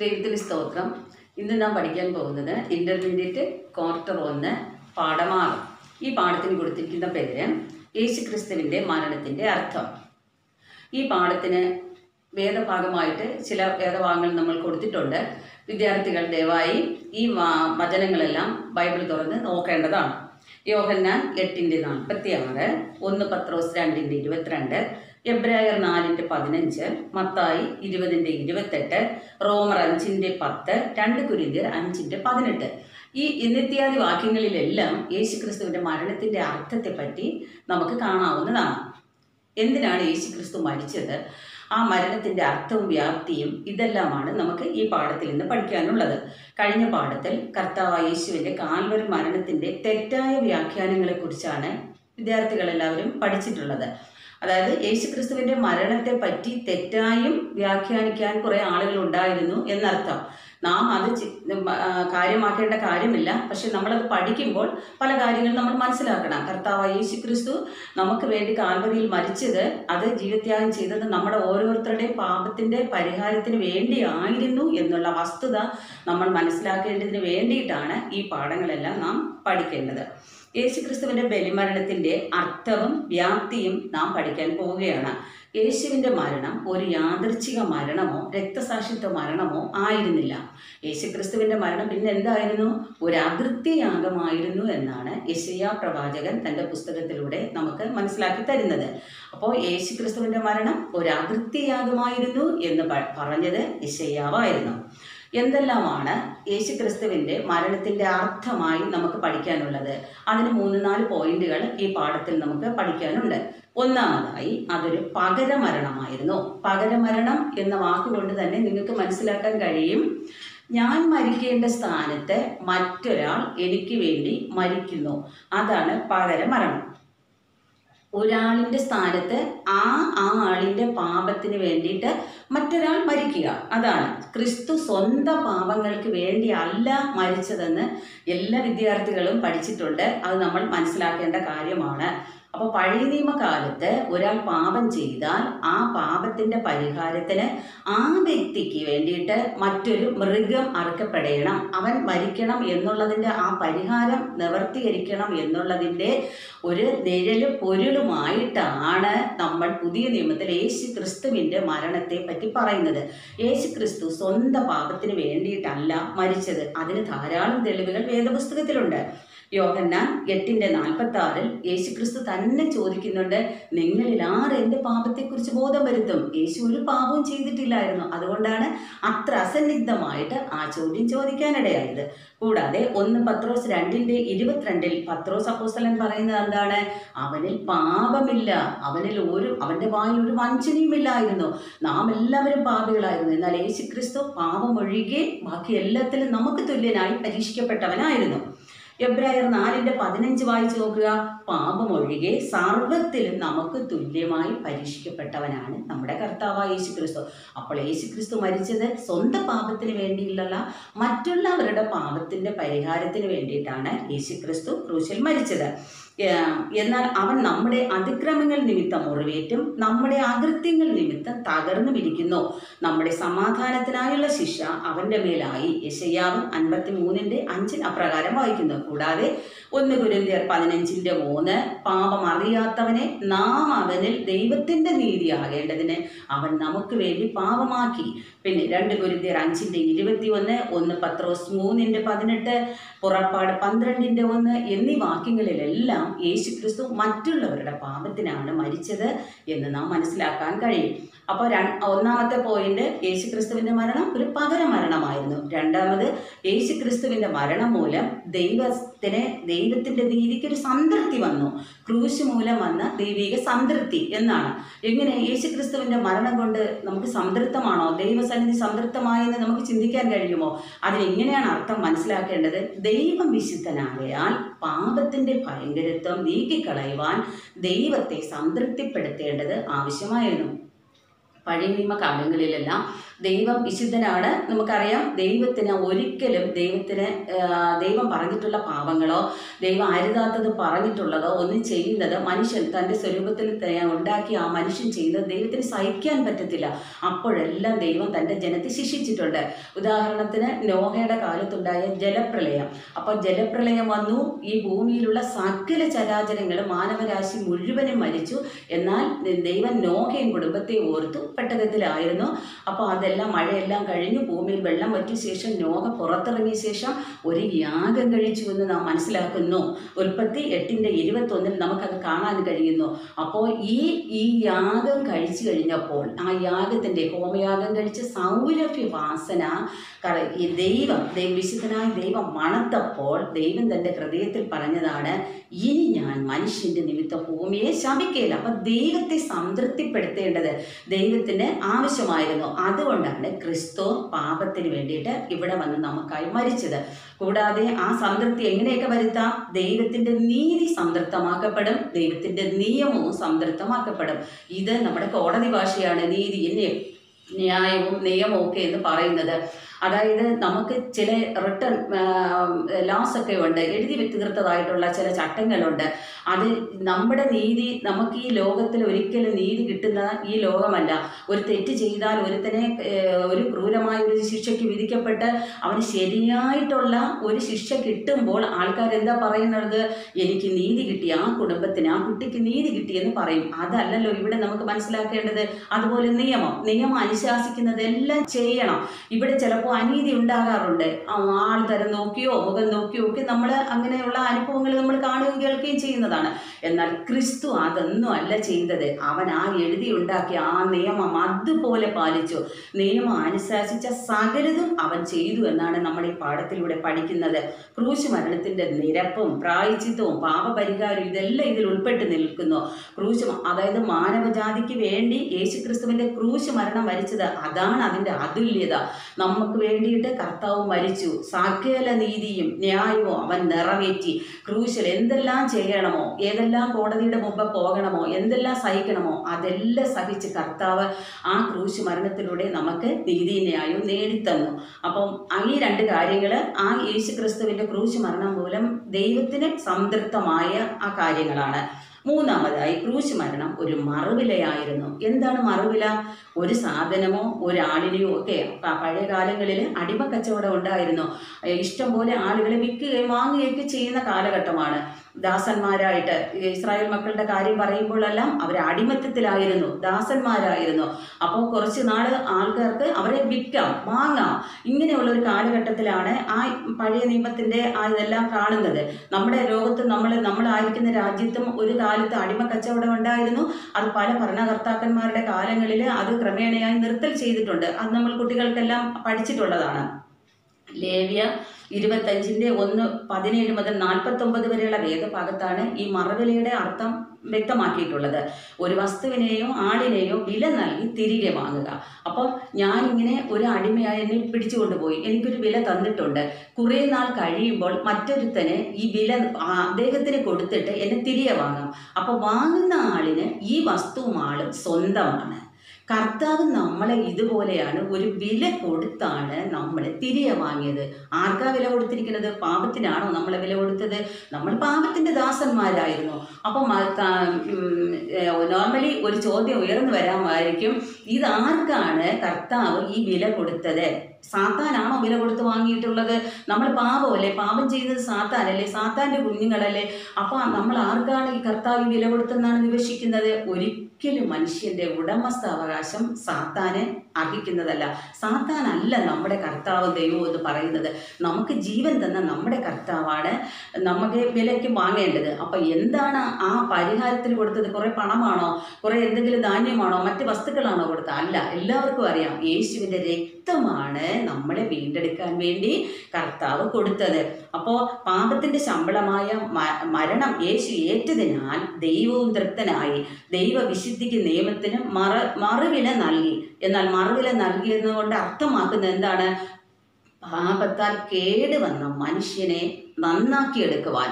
ദൈവത്തിന് സ്തോത്രം ഇന്ന് നാം പഠിക്കാൻ പോകുന്നത് ഇൻ്റർമീഡിയറ്റ് ക്വാർട്ടർ ഒന്ന് പാഠമാറ് ഈ പാഠത്തിന് കൊടുത്തിരിക്കുന്ന പേര് യേശു ക്രിസ്തുവിൻ്റെ മരണത്തിൻ്റെ അർത്ഥം ഈ പാഠത്തിന് വേദഭാഗമായിട്ട് ചില വേദഭാഗങ്ങൾ നമ്മൾ കൊടുത്തിട്ടുണ്ട് വിദ്യാർത്ഥികൾ ദയവായി ഈ വാ- വചനങ്ങളെല്ലാം ബൈബിൾ തുറന്ന് നോക്കേണ്ടതാണ് യോഹന്നാൻ എട്ടിൻ്റെ നാൽപ്പത്തി ആറ് ഒന്ന് പത്രോസ് രണ്ടിൻ്റെ ഇരുപത്തിരണ്ട് എബ്രായർ നാലിൻ്റെ പതിനഞ്ച് മത്തായി ഇരുപതിൻ്റെ ഇരുപത്തെട്ട് റോമർ അഞ്ചിൻ്റെ പത്ത് രണ്ട് കുരിന്തിയർ അഞ്ചിൻ്റെ പതിനെട്ട് ഈ ഇന്നിത്യാദി വാക്യങ്ങളിലെല്ലാം യേശു ക്രിസ്തുവിൻ്റെ മരണത്തിൻ്റെ അർത്ഥത്തെപ്പറ്റി നമുക്ക് കാണാവുന്നതാണ് എന്തിനാണ് യേശു ക്രിസ്തു മരിച്ചത് ആ മരണത്തിൻ്റെ അർത്ഥവും വ്യാപ്തിയും ഇതെല്ലാമാണ് നമുക്ക് ഈ പാഠത്തിൽ നിന്ന് പഠിക്കാനുള്ളത് കഴിഞ്ഞ പാഠത്തിൽ കർത്താവ് യേശുവിൻ്റെ കാൽവരി മരണത്തിൻ്റെ തെറ്റായ വ്യാഖ്യാനങ്ങളെക്കുറിച്ചാണ് വിദ്യാർത്ഥികളെല്ലാവരും പഠിച്ചിട്ടുള്ളത് അതായത് യേശു ക്രിസ്തുവിൻ്റെ മരണത്തെ പറ്റി തെറ്റായും വ്യാഖ്യാനിക്കാൻ കുറേ ആളുകൾ ഉണ്ടായിരുന്നു എന്നർത്ഥം നാം അത് ചി- ആ, കാര്യമാക്കേണ്ട കാര്യമില്ല പക്ഷെ നമ്മളത് പഠിക്കുമ്പോൾ പല കാര്യങ്ങളും നമ്മൾ മനസ്സിലാക്കണം കർത്താവ് യേശു ക്രിസ്തു നമുക്ക് വേണ്ടി കാൽവരിയിൽ മരിച്ചത് അത് ജീവത്യാഗം ചെയ്തത് നമ്മുടെ ഓരോരുത്തരുടെയും പാപത്തിൻ്റെ പരിഹാരത്തിന് വേണ്ടിയായിരുന്നു എന്നുള്ള വസ്തുത നമ്മൾ മനസ്സിലാക്കേണ്ടതിന് വേണ്ടിയിട്ടാണ് ഈ പാഠങ്ങളെല്ലാം നാം പഠിക്കേണ്ടത് യേശുക്രിസ്തുവിൻ്റെ ബലിമരണത്തിൻ്റെ അർത്ഥവും വ്യാപ്തിയും നാം പഠിക്കാൻ പോവുകയാണ് യേശുവിൻ്റെ മരണം ഒരു യാദൃച്ഛിക മരണമോ രക്തസാക്ഷിത്വ മരണമോ ആയിരുന്നില്ല യേശുക്രിസ്തുവിൻ്റെ മരണം പിന്നെ എന്തായിരുന്നു ഒരു അകൃത്യയാഗമായിരുന്നു എന്നാണ് യശയ്യ പ്രവാചകൻ തൻ്റെ പുസ്തകത്തിലൂടെ നമുക്ക് മനസ്സിലാക്കി തരുന്നത് അപ്പോൾ യേശുക്രിസ്തുവിൻ്റെ മരണം ഒരു അകൃത്യയാഗമായിരുന്നു എന്ന് പ- പറഞ്ഞത് യശയ്യാവായിരുന്നു എന്തെല്ലാമാണ് യേശു ക്രിസ്തുവിൻ്റെ മരണത്തിൻ്റെ അർത്ഥമായി നമുക്ക് പഠിക്കാനുള്ളത് അതിന് മൂന്ന് നാല് പോയിന്റുകൾ ഈ പാഠത്തിൽ നമുക്ക് പഠിക്കാനുണ്ട് ഒന്നാമതായി അതൊരു പകരമരണമായിരുന്നു പകരമരണം എന്ന വാക്കുകൊണ്ട് തന്നെ നിങ്ങൾക്ക് മനസ്സിലാക്കാൻ കഴിയും ഞാൻ മരിക്കേണ്ട സ്ഥാനത്ത് മറ്റൊരാൾ എനിക്ക് വേണ്ടി മരിക്കുന്നു അതാണ് പകരമരണം ഒരാളിൻ്റെ സ്ഥാനത്ത് ആ ആ ആളിൻ്റെ പാപത്തിന് വേണ്ടിയിട്ട് മറ്റൊരാൾ മരിക്കുക അതാണ് ക്രിസ്തു സ്വന്തം പാപങ്ങൾക്ക് വേണ്ടി അല്ല മരിച്ചതെന്ന് എല്ലാ വിദ്യാർത്ഥികളും പഠിച്ചിട്ടുണ്ട് അത് നമ്മൾ മനസ്സിലാക്കേണ്ട കാര്യമാണ് അപ്പോൾ പഴയ നിയമകാലത്ത് ഒരാൾ പാപം ചെയ്താൽ ആ പാപത്തിൻ്റെ പരിഹാരത്തിന് ആ വ്യക്തിക്ക് വേണ്ടിയിട്ട് മറ്റൊരു മൃഗം അറുക്കപ്പെടണം അവൻ മരിക്കണം എന്നുള്ളതിൻ്റെ ആ പരിഹാരം നിവർത്തീകരിക്കണം എന്നുള്ളതിൻ്റെ ഒരു നിഴല് പൊരുളുമായിട്ടാണ് നമ്മൾ പുതിയ നിയമത്തിൽ യേശു ക്രിസ്തുവിൻ്റെ മരണത്തെ പറ്റി പറയുന്നത് യേശു ക്രിസ്തു സ്വന്തം പാപത്തിന് വേണ്ടിയിട്ടല്ല മരിച്ചത് അതിന് ധാരാളം തെളിവുകൾ വേദപുസ്തകത്തിലുണ്ട് യോഹന്നാൻ എട്ടിൻ്റെ നാൽപ്പത്തി ആറിൽ യേശു ക്രിസ്തു തന്നെ ചോദിക്കുന്നുണ്ട് നിങ്ങളിൽ ആർ എൻ്റെ പാപത്തെക്കുറിച്ച് ബോധം വരുത്തും യേശു ഒരു പാപവും ചെയ്തിട്ടില്ലായിരുന്നു അതുകൊണ്ടാണ് അത്ര അസന്നിഗ്ധമായിട്ട് ആ ചോദ്യം ചോദിക്കാനിടയായത് കൂടാതെ ഒന്ന് പത്രോസ് രണ്ടിൻ്റെ ഇരുപത്തിരണ്ടിൽ പത്രോസ് അപ്പോസ്തലൻ പറയുന്നത് എന്താണ് അവനിൽ പാപമില്ല അവനിൽ ഒരു അവൻ്റെ വായിൽ ഒരു വഞ്ചനയുമില്ലായിരുന്നു നാം എല്ലാവരും പാപികളായിരുന്നു എന്നാൽ യേശു ക്രിസ്തു പാപമൊഴികെ ബാക്കി എല്ലാത്തിലും നമുക്ക് തുല്യനായി പരീക്ഷിക്കപ്പെട്ടവനായിരുന്നു എബ്രായർ നാലിൻ്റെ പതിനഞ്ച് വായിച്ചു നോക്കുക പാപമൊഴികെ സർവത്തിലും നമുക്ക് തുല്യമായി പരീക്ഷിക്കപ്പെട്ടവനാണ് നമ്മുടെ കർത്താവായ യേശു ക്രിസ്തു അപ്പോൾ യേശു ക്രിസ്തു മരിച്ചത് സ്വന്തം പാപത്തിന് വേണ്ടിയില്ലല്ല മറ്റുള്ളവരുടെ പാപത്തിൻ്റെ പരിഹാരത്തിന് വേണ്ടിയിട്ടാണ് യേശു ക്രിസ്തു ക്രൂശിൽ മരിച്ചത് ഏഹ് എന്നാൽ അവൻ നമ്മുടെ അതിക്രമങ്ങൾ നിമിത്തം മുറിവേറ്റും നമ്മുടെ അകൃത്യങ്ങൾ നിമിത്തം തകർന്നു ഇരിക്കുന്നു നമ്മുടെ സമാധാനത്തിനായുള്ള ശിക്ഷ അവൻ്റെ മേലായി യശയ്യാവ് അൻപത്തി മൂന്നിൻ്റെ അഞ്ചിൽ അപ്രകാരം വായിക്കുന്നു കൂടാതെ ഒന്ന് കുരിന്തിയർ പതിനഞ്ചിൻ്റെ മൂന്ന് പാപം അറിയാത്തവനെ നാം അവനിൽ ദൈവത്തിൻ്റെ നീതിയാകേണ്ടതിന് അവൻ നമുക്ക് വേണ്ടി പാപമാക്കി പിന്നെ രണ്ട് കുരിന്തിയർ അഞ്ചിൻ്റെ ഇരുപത്തി ഒന്ന് ഒന്ന് പത്രോസ് മൂന്നിൻ്റെ പതിനെട്ട് പുറപ്പാട് പന്ത്രണ്ടിൻ്റെ ഒന്ന് എന്നീ വാക്യങ്ങളിലെല്ലാം യേശു ക്രിസ്തു മറ്റുള്ളവരുടെ പാപത്തിനാണ് മരിച്ചത് എന്ന് നാം മനസ്സിലാക്കാൻ കഴിയും അപ്പോൾ ര- ഒന്നാമത്തെ പോയിന്റ് യേശു ക്രിസ്തുവിൻ്റെ മരണം ഒരു പകര മരണമായിരുന്നു രണ്ടാമത് യേശു ക്രിസ്തുവിൻ്റെ മരണം മൂലം ദൈവത്തിന് ദൈവത്തിൻ്റെ നീതിക്ക് ഒരു സംതൃപ്തി വന്നു ക്രൂശ് മൂലം വന്ന ദൈവിക സംതൃപ്തി എന്നാണ് എങ്ങനെ യേശു ക്രിസ്തുവിൻ്റെ മരണം കൊണ്ട് നമുക്ക് സംതൃപ്തമാണോ ദൈവസന്നിധി സംതൃപ്തമായെന്ന് നമുക്ക് ചിന്തിക്കാൻ കഴിയുമോ അതിനെങ്ങനെയാണ് അർത്ഥം മനസ്സിലാക്കേണ്ടത് ദൈവം വിശുദ്ധനാകയാൽ പാപത്തിൻ്റെ ഭയങ്കരത്വം നീക്കിക്കളയുവാൻ ദൈവത്തെ സംതൃപ്തിപ്പെടുത്തേണ്ടത് ആവശ്യമായിരുന്നു പഴയ നിയമ കാലങ്ങളിലെല്ലാം ദൈവം വിശുദ്ധനാണ് നമുക്കറിയാം ദൈവത്തിന് ഒരിക്കലും ദൈവത്തിന് ആ, ദൈവം പറഞ്ഞിട്ടുള്ള പാപങ്ങളോ ദൈവം അരുതാത്തത് പറഞ്ഞിട്ടുള്ളതോ ഒന്നും ചെയ്യുന്നത് മനുഷ്യൻ തൻ്റെ സ്വരൂപത്തിൽ ത- ഉണ്ടാക്കിയ ആ മനുഷ്യൻ ചെയ്യുന്നത് ദൈവത്തിന് സഹിക്കാൻ പറ്റത്തില്ല അപ്പോഴെല്ലാം ദൈവം തൻ്റെ ജനത്തെ ശിക്ഷിച്ചിട്ടുണ്ട് ഉദാഹരണത്തിന് നോഹയുടെ കാലത്തുണ്ടായ ജലപ്രളയം അപ്പോൾ ജലപ്രളയം വന്നു ഈ ഭൂമിയിലുള്ള സകല ചരാചരങ്ങളും മാനവരാശി മുഴുവനും മരിച്ചു എന്നാൽ ദൈവം നോഹയും കുടുംബത്തെ ഓർത്തു പെട്ടകത്തിലായിരുന്നു അപ്പോൾ അതെല്ലാം മഴയെല്ലാം കഴിഞ്ഞു ഭൂമിയിൽ വെള്ളം വറ്റിയ ശേഷം നോഹ പുറത്തിറങ്ങിയ ശേഷം ഒരു യാഗം കഴിച്ചു എന്ന് നാം മനസ്സിലാക്കുന്നു ഉൽപ്പത്തി എട്ടിൻ്റെ ഇരുപത്തൊന്നിൽ നമുക്കത് കാണാൻ കഴിയുന്നു അപ്പോൾ ഈ ഈ യാഗം കഴിച്ചു കഴിഞ്ഞപ്പോൾ ആ യാഗത്തിൻ്റെ ഹോമയാഗം കഴിച്ച് സൗരഭ്യ വാസന കറ- ഈ ദൈവം ദൈവ വിശുദ്ധനായ ദൈവം മണത്തപ്പോൾ ദൈവം തൻ്റെ ഹൃദയത്തിൽ പറഞ്ഞതാണ് ഇനി ഞാൻ മനുഷ്യന്റെ നിമിത്തം ഭൂമിയെ ശപിക്കുകയില്ല അപ്പൊ ദൈവത്തെ സംതൃപ്തിപ്പെടുത്തേണ്ടത് ദൈവത്തിന് ആവശ്യമായിരുന്നു അതുകൊണ്ടാണ് ക്രിസ്തു പാപത്തിന് വേണ്ടിയിട്ട് ഇവിടെ വന്ന് നമുക്കായി മരിച്ചത് കൂടാതെ ആ സംതൃപ്തി എങ്ങനെയൊക്കെ വരുത്താം ദൈവത്തിന്റെ നീതി സംതൃപ്തമാക്കപ്പെടും ദൈവത്തിന്റെ നിയമവും സംതൃപ്തമാക്കപ്പെടും ഇത് നമ്മുടെ കോടതി ഭാഷയാണ് നീതി എന്നെ ന്യായവും നിയമവും ഒക്കെ എന്ന് പറയുന്നത് അതായത് നമുക്ക് ചില റിട്ടേൺ ലാസ് ഒക്കെ ഉണ്ട് എഴുതി തീർത്തതായിട്ടുള്ള ചില ചട്ടങ്ങളുണ്ട് അത് നമ്മുടെ നീതി നമുക്ക് ഈ ലോകത്തിൽ ഒരിക്കലും നീതി കിട്ടുന്ന ഈ ലോകമല്ല ഒരു തെറ്റ് ചെയ്താൽ ഒരുത്തനെ ഏഹ്, ഒരു ക്രൂരമായ ഒരു ശിക്ഷയ്ക്ക് വിധിക്കപ്പെട്ട് അവന് ശരിയായിട്ടുള്ള ഒരു ശിക്ഷ കിട്ടുമ്പോൾ ആൾക്കാർ എന്താ പറയുന്നത് എനിക്ക് നീതി കിട്ടി ആ കുടുംബത്തിന് ആ കുട്ടിക്ക് നീതി കിട്ടി എന്ന് പറയും അതല്ലല്ലോ ഇവിടെ നമുക്ക് മനസ്സിലാക്കേണ്ടത് അതുപോലെ നിയമം നിയമം അനുശാസിക്കുന്നതെല്ലാം ചെയ്യണം ഇവിടെ ചിലപ്പോൾ അനീതി ഉണ്ടാകാറുണ്ട് ആ ആൾ തരം നോക്കിയോ മുഖം നോക്കിയോ ഒക്കെ നമ്മൾ അങ്ങനെയുള്ള അനുഭവങ്ങൾ നമ്മൾ കാണുകയും കേൾക്കുകയും ചെയ്യുന്നതാണ് എന്നാൽ ക്രിസ്തു അതൊന്നും അല്ല ചെയ്തത് അവൻ ആ എഴുതി ഉണ്ടാക്കിയ ആ നിയമം അതുപോലെ പാലിച്ചു നിയമം അനുശാസിച്ച സകലതും അവൻ ചെയ്തു എന്നാണ് നമ്മൾ ഈ പാഠത്തിലൂടെ പഠിക്കുന്നത് ക്രൂശ് മരണത്തിന്റെ നിരപ്പും പ്രായച്ചിത്തവും പാപപരിഹാരവും ഇതെല്ലാം ഇതിൽ ഉൾപ്പെട്ട് നിൽക്കുന്നു ക്രൂശ് മ- അതായത് മാനവജാതിക്ക് വേണ്ടി യേശുക്രിസ്തുവിന്റെ ക്രൂശ് മരണം മരിച്ചത് അതാണ് അതിന്റെ അതുല്യത നമുക്ക് വേണ്ടിയിട്ട് കർത്താവ് മരിച്ചു സകല നീതിയും ന്യായവും അവൻ നിറവേറ്റി ക്രൂശിൽ എന്തെല്ലാം ചെയ്യണമോ ഏതെല്ലാം കോടതിയുടെ മുമ്പ് പോകണമോ എന്തെല്ലാം സഹിക്കണമോ അതെല്ലാം സഹിച്ച് കർത്താവ് ആ ക്രൂശ് മരണത്തിലൂടെ നമുക്ക് നീതി ന്യായവും നേടിത്തന്നു അപ്പം ആ ഈ രണ്ട് കാര്യങ്ങൾ ആ യേശു ക്രിസ്തുവിന്റെ ക്രൂശ് മരണം മൂലം ദൈവത്തിന് സംതൃപ്തമായ ആ കാര്യങ്ങളാണ് മൂന്നാമതായി ക്രൂശ് മരണം ഒരു മറുവിലയായിരുന്നു എന്താണ് മറുവില ഒരു സാധനമോ ഒരാളിനെയോ ഒക്കെ പ- പഴയ കാലങ്ങളിൽ അടിമ കച്ചവടം ഉണ്ടായിരുന്നു ഏഹ് ഇഷ്ടം പോലെ ആളുകളെ വിൽക്കുകയും വാങ്ങുകയൊക്കെ ചെയ്യുന്ന കാലഘട്ടമാണ് ദാസന്മാരായിട്ട് ഇസ്രായേൽ മക്കളുടെ കാര്യം പറയുമ്പോഴെല്ലാം അവർ അടിമത്തത്തിലായിരുന്നു ദാസന്മാരായിരുന്നു അപ്പോൾ കുറച്ച് നാൾ ആൾക്കാർക്ക് അവരെ വിൽക്കാം വാങ്ങാം ഇങ്ങനെയുള്ള ഒരു കാലഘട്ടത്തിലാണ് ആ പഴയ നിയമത്തിന്റെ ആ ഇതെല്ലാം കാണുന്നത് നമ്മുടെ ലോകത്ത് നമ്മൾ നമ്മളായിരിക്കുന്ന രാജ്യത്തും ഒരു കാലത്ത് അടിമ കച്ചവടം ഉണ്ടായിരുന്നു അത് പല ഭരണകർത്താക്കന്മാരുടെ കാലങ്ങളിൽ അത് ക്രമേണയായി നിർത്തൽ ചെയ്തിട്ടുണ്ട് അത് നമ്മൾ കുട്ടികൾക്കെല്ലാം പഠിച്ചിട്ടുള്ളതാണ് ലേവ്യ ഇരുപത്തഞ്ചിന്റെ ഒന്ന് പതിനേഴ് മുതൽ നാൽപ്പത്തൊമ്പത് വരെയുള്ള വേദഭാഗത്താണ് ഈ മറവിലയുടെ അർത്ഥം വ്യക്തമാക്കിയിട്ടുള്ളത് ഒരു വസ്തുവിനെയോ ആടിനെയോ വില നൽകി തിരികെ വാങ്ങുക അപ്പോൾ ഞാനിങ്ങനെ ഒരു അടിമയായി എന്നെ പിടിച്ചുകൊണ്ടുപോയി എനിക്കൊരു വില തന്നിട്ടുണ്ട് കുറേ നാൾ കഴിയുമ്പോൾ മറ്റൊരുത്തന് ഈ വില ആ അദ്ദേഹത്തിന് കൊടുത്തിട്ട് എന്നെ തിരികെ വാങ്ങാം അപ്പോൾ വാങ്ങുന്ന ആളിന് ഈ വസ്തുവും ആളും സ്വന്തമാണ് കർത്താവ് നമ്മളെ ഇതുപോലെയാണ് ഒരു വില കൊടുത്താണ് നമ്മളെ തിരികെ വാങ്ങിയത് ആർക്കാ വില കൊടുത്തിരിക്കുന്നത് പാപത്തിനാണോ നമ്മളെ വില കൊടുത്തത് നമ്മൾ പാപത്തിന്റെ ദാസന്മാരായിരുന്നു അപ്പം നോർമലി ഒരു ചോദ്യം ഉയർന്നു വരാമായിരിക്കും ഇതാർക്കാണ് കർത്താവ് ഈ വില കൊടുത്തത് സാത്താനാണോ വില കൊടുത്ത് വാങ്ങിയിട്ടുള്ളത് നമ്മൾ പാപമല്ലേ പാപം ചെയ്തത് സാത്താനല്ലേ സാത്താന്റെ കുഞ്ഞുങ്ങളല്ലേ അപ്പോൾ നമ്മൾ ആർക്കാണ് ഈ കർത്താവ് ഈ വില കൊടുത്തെന്നാണ് വിവക്ഷിക്കുന്നത് ഒരിക്കലും മനുഷ്യന്റെ ഉടമസ്ഥാവകാശം സാത്താന് അർഹിക്കുന്നതല്ല സാത്താനല്ല നമ്മുടെ കർത്താവ് ദൈവം എന്ന് പറയുന്നത് നമുക്ക് ജീവൻ തന്ന നമ്മുടെ കർത്താവാണ് നമുക്ക് വിലയ്ക്ക് വാങ്ങേണ്ടത് അപ്പം എന്താണ് ആ പരിഹാരത്തിന് കൊടുത്തത് കുറേ പണമാണോ കുറേ എന്തെങ്കിലും ധാന്യമാണോ മറ്റ് വസ്തുക്കളാണോ കൊടുത്തത് അല്ല എല്ലാവർക്കും അറിയാം യേശുവിൻ്റെ രക്തമാണ് നമ്മളെ വീണ്ടെടുക്കാൻ വേണ്ടി കർത്താവ് കൊടുത്തത് അപ്പോൾ പാപത്തിൻ്റെ ശമ്പളമായ മ- മരണം യേശു ഏറ്റതിനാൽ ദൈവവും തൃപ്തനായി ദൈവവിശുദ്ധിക്ക് നിയമത്തിന് മറ മറുവില നൽകി എന്നാൽ മറുവില നൽകിയതുകൊണ്ട് അർത്ഥമാക്കുന്നത് എന്താണ് പാപത്താൽ കേടുവന്ന മനുഷ്യനെ നന്നാക്കിയെടുക്കുവാൻ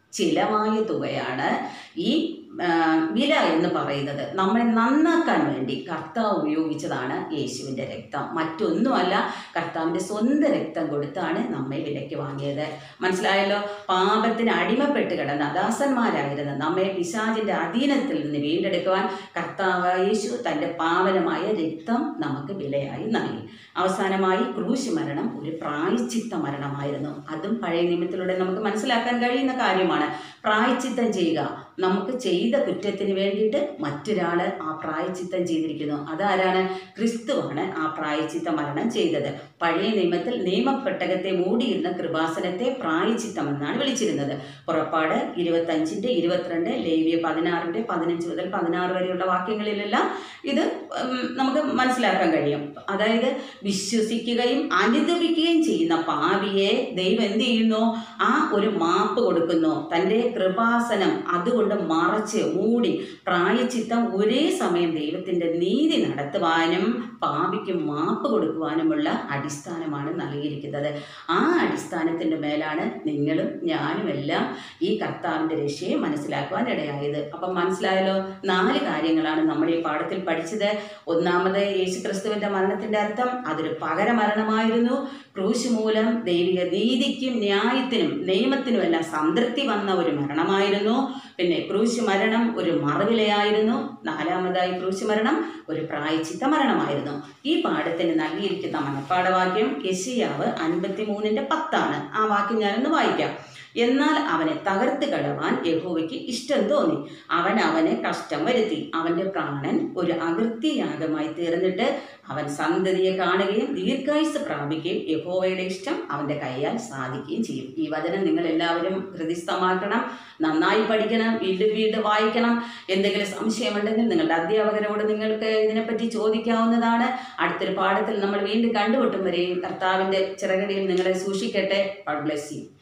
ചിലമായ തുകയാണ് ഈ ആ, വില എന്ന് പറയുന്നത് നമ്മളെ നന്നാക്കാൻ വേണ്ടി കർത്താവ് ഉപയോഗിച്ചതാണ് യേശുവിൻ്റെ രക്തം മറ്റൊന്നുമല്ല കർത്താവിൻ്റെ സ്വന്തം രക്തം കൊടുത്താണ് നമ്മെ വിലയ്ക്ക് വാങ്ങിയത് മനസ്സിലായല്ലോ പാപത്തിന് അടിമപ്പെട്ട് കിടന്ന ദാസന്മാരായിരുന്ന നമ്മെ പിശാചിൻ്റെ അധീനത്തിൽ നിന്ന് വീണ്ടെടുക്കുവാൻ കർത്താവ് യേശു തൻ്റെ പാവനമായ രക്തം നമുക്ക് വിലയായി നൽകി അവസാനമായി ക്രൂശ് മരണം ഒരു പ്രായച്ചിത്ത മരണമായിരുന്നു അതും പഴയ നിയമത്തിലൂടെ നമുക്ക് മനസ്സിലാക്കാൻ കഴിയുന്ന കാര്യമാണ് പ്രായച്ചിത്തം ചെയ്യുക നമുക്ക് ചെയ്ത കുറ്റത്തിന് വേണ്ടിയിട്ട് മറ്റൊരാൾ ആ പ്രായച്ചിത്തം ചെയ്തിരിക്കുന്നു അതാരാണ് ക്രിസ്തുവാണ് ആ പ്രായച്ചിത്ത മരണം ചെയ്തത് പഴയ നിയമത്തിൽ നിയമപ്പെട്ടകത്തെ മൂടിയിരുന്ന കൃപാസനത്തെ പ്രായച്ചിത്തം എന്നാണ് വിളിച്ചിരുന്നത് പുറപ്പാട് ഇരുപത്തഞ്ചിൻ്റെ ഇരുപത്തിരണ്ട് ലേവ്യ പതിനാറിൻ്റെ പതിനഞ്ച് മുതൽ പതിനാറ് വരെയുള്ള വാക്യങ്ങളിലെല്ലാം ഇത് ഉം, നമുക്ക് മനസ്സിലാക്കാൻ കഴിയും അതായത് വിശ്വസിക്കുകയും അനുദപിക്കുകയും ചെയ്യുന്ന പാപിയെ ദൈവം എന്ത് ചെയ്യുന്നു ആ ഒരു മാപ്പ് കൊടുക്കുന്നു തൻ്റെ കൃപാസനം അതുകൊണ്ട് മറച്ച് മൂടി പ്രായച്ചിത്തം ഒരേ സമയം ദൈവത്തിൻ്റെ നീതി നടത്തുവാനും പാപിക്ക് മാപ്പ് കൊടുക്കുവാനുമുള്ള അടിസ്ഥാനമാണ് നൽകിയിരിക്കുന്നത് ആ അടിസ്ഥാനത്തിൻ്റെ മേലാണ് നിങ്ങളും ഞാനും എല്ലാം ഈ കർത്താവിൻ്റെ രക്ഷയെ മനസ്സിലാക്കുവാൻ ഇടയായത് അപ്പം മനസ്സിലായല്ലോ നാല് കാര്യങ്ങളാണ് നമ്മൾ ഈ പാഠത്തിൽ പഠിച്ചത് ഒന്നാമത് യേശു ക്രിസ്തുവിൻ്റെ മരണത്തിൻ്റെ അർത്ഥം അതൊരു പകരമരണമായിരുന്നു ക്രൂശ് മൂലം ദൈവിക നീതിക്കും ന്യായത്തിനും നിയമത്തിനുമെല്ലാം സംതൃപ്തി വന്ന ഒരു മരണമായിരുന്നു പിന്നെ ക്രൂശ് മരണം ഒരു മറുവിലയായിരുന്നു നാലാമതായി ക്രൂശ് മരണം ഒരു പ്രായച്ചിത്ത മരണമായിരുന്നു ഈ പാഠത്തിന് നൽകിയിരിക്കുന്ന മനഃപ്പാഠവാക്യം യശിയാവ് അൻപത്തി മൂന്നിൻ്റെ പത്താണ് ആ വാക്യം ഞാനൊന്ന് വായിക്കാം എന്നാൽ അവനെ തകർത്ത് കളവാൻ യഹോവയ്ക്ക് ഇഷ്ടം തോന്നി അവൻ അവനെ കഷ്ടം വരുത്തി അവൻ്റെ പ്രാണൻ ഒരു അകൃത്യയാഗമായി തീർന്നിട്ട് അവൻ സന്തതിയെ കാണുകയും ദീർഘായുസ് പ്രാപിക്കുകയും യഹോവയുടെ ഇഷ്ടം അവൻ്റെ കൈയാൽ സാധിക്കുകയും ചെയ്യും ഈ വചനം നിങ്ങൾ എല്ലാവരും ഹൃദിസ്ഥമാക്കണം നന്നായി പഠിക്കണം വീണ്ടും വീണ്ടും വായിക്കണം എന്തെങ്കിലും സംശയമുണ്ടെങ്കിൽ നിങ്ങളുടെ അധ്യാപകരോട് നിങ്ങൾക്ക് ഇതിനെപ്പറ്റി ചോദിക്കാവുന്നതാണ് അടുത്തൊരു പാഠത്തിൽ നമ്മൾ വീണ്ടും കണ്ടുമുട്ടും വരെയും കർത്താവിൻ്റെ ചിറകടിയിൽ നിങ്ങളെ സൂക്ഷിക്കട്ടെ God bless you